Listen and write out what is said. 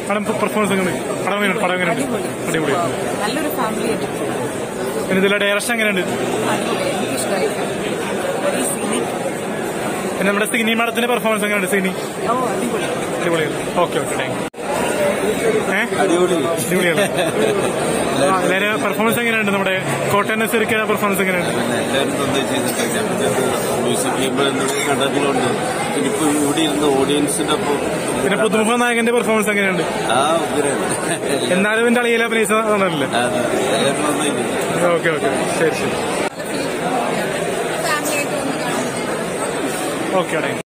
Madam performance എങ്ങനെ പടം എങ്ങനെ പടം എങ്ങനെയുണ്ട് അടിപൊളി നല്ലൊരു ഫാമിലി ആയിട്ട് പിന്നെ ഇതിലെ ഡയറക്ഷൻ എങ്ങനെയുണ്ട് അടിപൊളി എനിക്കിഷ്ടമായി വെരി സീനിക് പിന്നെ നമ്മുടെ സിനി മാഡത്തിന്റെ പെർഫോമൻസ് എങ്ങനെയുണ്ട് സിനി ഓ അടിപൊളി അടിപൊളിയാണ് ഓക്കെ ഓക്കെ താങ്ക് ഏഹ് അടിപൊളി അടിപൊളിയാണ് ആ, എല്ലാവരും പെർഫോമൻസ് എങ്ങനെയുണ്ട് നമ്മുടെ കോട്ടയം നസീർക്ക് പെർഫോമൻസ് എങ്ങനെയുണ്ട് എല്ലാവരും നന്നായി ചെയ്തിട്ടുണ്ട് മ്യൂസിക് ചെയ്യുമ്പോൾ കണ്ടതിലുണ്ട് ഇനിയിപ്പോ ഇവിടെ ഇരുന്ന് ഓഡിയൻസിന്റെ ഒപ്പം പിന്നെ പുതുമുഖ നായകന്റെ പെർഫോമൻസ് എങ്ങനെയുണ്ട് ആ ഉഗ്രൻ എന്നാലും ഇതിന്റെ അളിയിലെ അഭിനയിച്ചതാണല്ലേ അതെ എല്ലാവരും നന്നായി ചെയ്തു. ഓക്കെ ഓക്കെ ശരി ശരി ഫാമിലി ആയിട്ട് വന്ന് കാണാൻ ഓക്കെ താങ്ക്